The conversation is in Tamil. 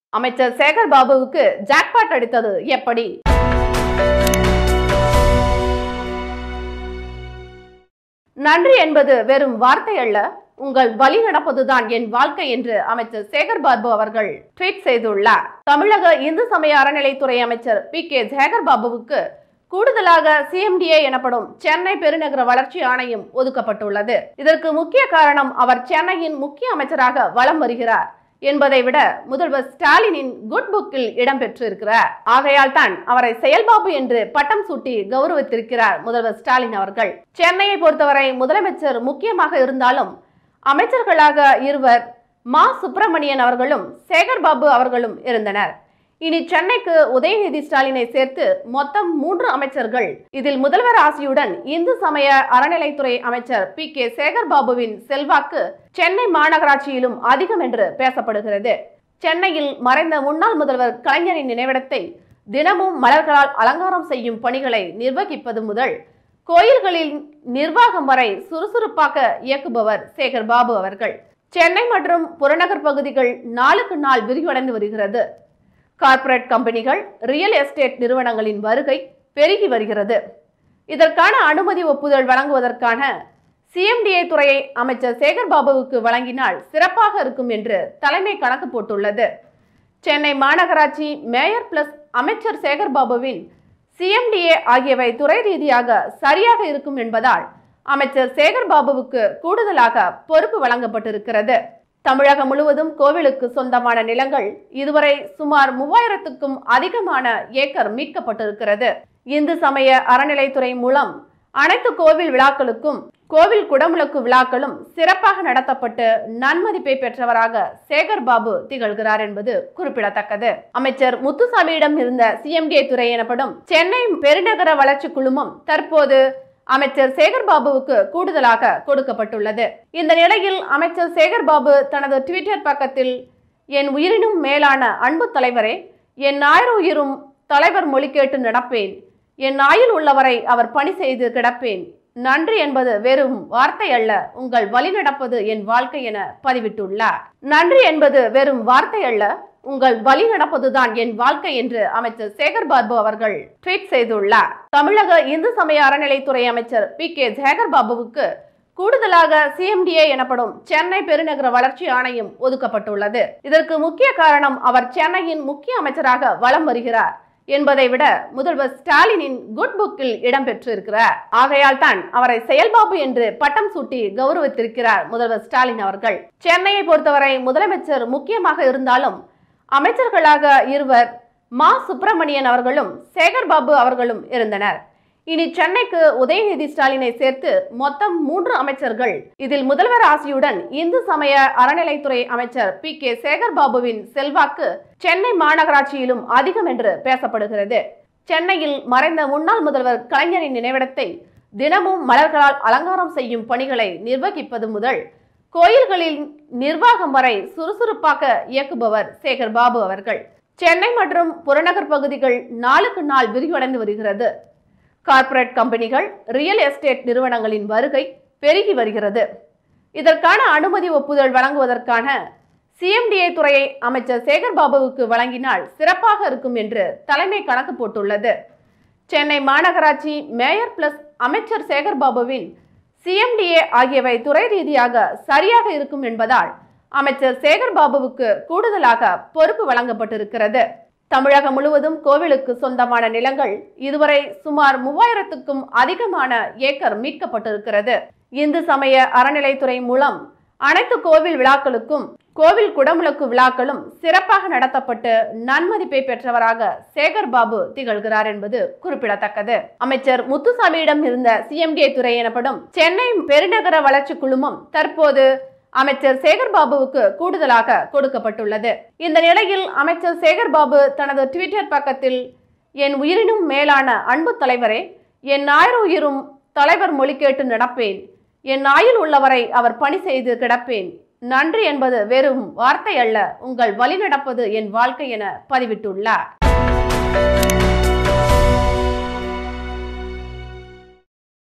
அமைச்சர் சேகர் பாபுவுக்கு ஜாக்பாட் அடித்தது எப்படி நன்றி என்பது வெறும் வார்த்தை அல்ல உங்கள் வழி நடப்பதுதான் என் வாழ்க்கை என்று அமைச்சர் சேகர் பாபு அவர்கள் ட்வீட் செய்துள்ளார் தமிழக இந்து சமய அறநிலைத்துறை அமைச்சர் பி கே சேகர் பாபுவுக்கு கூடுதலாக சிஎம்டிஏ எனப்படும் சென்னை பெருநகர வளர்ச்சி ஆணையம் ஒதுக்கப்பட்டுள்ளது இதற்கு முக்கிய காரணம் அவர் சென்னையின் முக்கிய அமைச்சராக வலம் வருகிறார் என்பதை விட முதல்வர் ஸ்டாலினின் குட் புக்கில் இடம்பெற்றிருக்கிறார் ஆகையால் தான் அவரை செயல்பாபு என்று பட்டம் சூட்டி கௌரவித்திருக்கிறார் முதல்வர் ஸ்டாலின் அவர்கள் சென்னையை பொறுத்தவரை முதலமைச்சர் முக்கியமாக இருந்தாலும் அமைச்சர்களாக இருவர் மா சுப்பிரமணியன் அவர்களும் சேகர் பாபு அவர்களும் இருந்தனர் இனி சென்னைக்கு உதயநிதி ஸ்டாலினை சேர்த்து மொத்தம் மூன்று அமைச்சர்கள் இதில் முதல்வர் ஆசியுடன் இந்து சமய அறநிலைத்துறை அமைச்சர் பி கே சேகர் பாபுவின் செல்வாக்கு சென்னை மாநகராட்சியிலும் அதிகம் என்று பேசப்படுகிறது சென்னையில் மறைந்த முன்னாள் முதல்வர் கலைஞரின் நினைவிடத்தை தினமும் மலர்களால் அலங்காரம் செய்யும் பணிகளை நிர்வகிப்பது முதல் கோயில்களின் நிர்வாகம் வரை சுறுசுறுப்பாக இயக்குபவர் சேகர் பாபு அவர்கள் சென்னை மற்றும் புறநகர் பகுதிகள் நாளுக்கு நாள் விரிவடைந்து வருகிறது கார்ப்பரேட் கம்பெனிகள் ரியல் எஸ்டேட் நிறுவனங்களின் வருகை பெருகி வருகிறது இதற்கான அனுமதி ஒப்புதல் வழங்குவதற்கான சிஎம்டிஏ துறையை அமைச்சர் சேகர் பாபுவுக்கு வழங்கினால் சிறப்பாக இருக்கும் என்று தலைமை கணக்கு போட்டுள்ளது சென்னை மாநகராட்சி மேயர் பிளஸ் அமைச்சர் சேகர் பாபுவின் சிஎம்டிஏ ஆகியவை துறை ரீதியாக சரியாக இருக்கும் என்பதால் அமைச்சர் சேகர் பாபுவுக்கு கூடுதலாக பொறுப்பு வழங்கப்பட்டிருக்கிறது தமிழகம் முழுவதும் கோவிலுக்கு சொந்தமான நிலங்கள் இதுவரை சுமார் மூவாயிரத்துக்கும் அதிகமான ஏக்கர் மீட்கப்பட்டிருக்கிறது இந்து சமய அறநிலைத்துறை மூலம் அனைத்து கோவில் விழாக்களுக்கும் கோவில் குடமுழுக்கு விழாக்களும் சிறப்பாக நடத்தப்பட்டு நன்மதிப்பை பெற்றவராக சேகர் பாபு திகழ்கிறார் என்பது குறிப்பிடத்தக்கது அமைச்சர் முத்துசாமியிடம் இருந்த சிஎம்டிஏ துறை எனப்படும் சென்னை பெருநகர வளர்ச்சி குழுமம் தற்போது அமைச்சர் சேகர் பாபுவுக்கு கூடுதலாக கொடுக்கப்பட்டுள்ளது இந்த நிலையில் அமைச்சர் சேகர் பாபு தனது ட்விட்டர் பக்கத்தில் என் உயிரினும் மேலான அன்பு தலைவரே என் ஆயிர உயிரும் தலைவர் மொழி கேட்டு நடப்பேன் என் ஆயுள் உள்ளவரை அவர் பணி செய்து கிடப்பேன் நன்றி என்பது வெறும் வார்த்தை அல்ல உங்கள் வழி நடப்பது என் வாழ்க்கை என பதிவிட்டுள்ளார் நன்றி என்பது வெறும் வார்த்தை அல்ல உங்கள் வழி நடப்பதுதான் என் வாழ்க்கை என்று அமைச்சர் சேகர் பாபு அவர்கள் ட்வீட் செய்துள்ளார் தமிழக இந்து சமய அறநிலைத்துறை அமைச்சர் பி கே சேகர் பாபுவுக்கு கூடுதலாக சிஎம்டிஏ எனப்படும் சென்னை பெருநகர வளர்ச்சி ஆணையம் ஒதுக்கப்பட்டுள்ளது இதற்கு முக்கிய காரணம் அவர் சென்னையின் முக்கிய அமைச்சராக வலம் வருகிறார் என்பதை விட முதல்வர் ஸ்டாலினின் குட் புக்கில் இடம்பெற்றிருக்கிறார் ஆகையால் தான் அவரை செயல்பாபு என்று பட்டம் சூட்டி கௌரவித்திருக்கிறார் முதல்வர் ஸ்டாலின் அவர்கள் சென்னையை பொறுத்தவரை முதலமைச்சர் முக்கியமாக இருந்தாலும் அமைச்சர்களாக இருவர் மா சுப்பிரமணியன் அவர்களும் சேகர் பாபு அவர்களும் இருந்தனர் இனி சென்னைக்கு உதயநிதி ஸ்டாலினை சேர்த்து மொத்தம் மூன்று அமைச்சர்கள் இதில் முதல்வர் ஆசியுடன் இந்து சமய அறநிலைத்துறை அமைச்சர் பி கே சேகர் பாபுவின் செல்வாக்கு சென்னை மாநகராட்சியிலும் அதிகம் என்று பேசப்படுகிறது சென்னையில் மறைந்த முன்னாள் முதல்வர் கலைஞரின் நினைவிடத்தை தினமும் மலர்களால் அலங்காரம் செய்யும் பணிகளை நிர்வகிப்பது முதல் கோயில்களின் நிர்வாகம் வரை சுறுசுறுப்பாக இயக்குபவர் சேகர் பாபு அவர்கள் சென்னை மற்றும் புறநகர் பகுதிகள் நாளுக்கு நாள் விரிவடைந்து வருகிறது கார்ப்பரேட் கம்பெனிகள் ரியல் எஸ்டேட் நிறுவனங்களின் வருகை பெருகி வருகிறது இதற்கான அனுமதி ஒப்புதல் வழங்குவதற்கான சிஎம்டிஏ துறையை அமைச்சர் சேகர் பாபுவுக்கு வழங்கினால் சிறப்பாக இருக்கும் என்று தலைமை கணக்கு போட்டுள்ளது சென்னை மாநகராட்சி மேயர் பிளஸ் அமைச்சர் சேகர் பாபுவின் சிஎம்டிஏ ஆகியவை துறை ரீதியாக சரியாக இருக்கும் என்பதால் அமைச்சர் சேகர் பாபுவுக்கு கூடுதலாக பொறுப்பு வழங்கப்பட்டிருக்கிறது தமிழகம் முழுவதும் கோவிலுக்கு சொந்தமான நிலங்கள் இதுவரை சுமார் மூவாயிரத்துக்கும் அதிகமான ஏக்கர் மீட்கப்பட்டிருக்கிறது இந்து சமய அறநிலைத்துறை மூலம் அனைத்து கோவில் விழாக்களுக்கும் கோவில் குடமுழுக்கு விழாக்களும் சிறப்பாக நடத்தப்பட்டு நன்மதிப்பை பெற்றவராக சேகர் பாபு திகழ்கிறார் என்பது குறிப்பிடத்தக்கது அமைச்சர் முத்துசாமியிடம் இருந்த சிஎம்டிஏ துறை எனப்படும் சென்னை பெருநகர வளர்ச்சி குழுமம் தற்போது அமைச்சர் சேகர் பாபுவுக்கு கூடுதலாக கொடுக்கப்பட்டுள்ளது இந்த நிலையில் அமைச்சர் சேகர் பாபு தனது ட்விட்டர் பக்கத்தில் என் உயிரினும் மேலான அன்பு தலைவரே என் ஆயிர உயிரும் தலைவர் மொழி கேட்டு நடப்பேன் என் ஆயுள் உள்ளவரை அவர் பணி செய்து கிடப்பேன் நன்றி என்பது வெறும் வார்த்தை அல்ல உங்கள் வழி நடப்பது என் வாழ்க்கை என பதிவிட்டுள்ளார்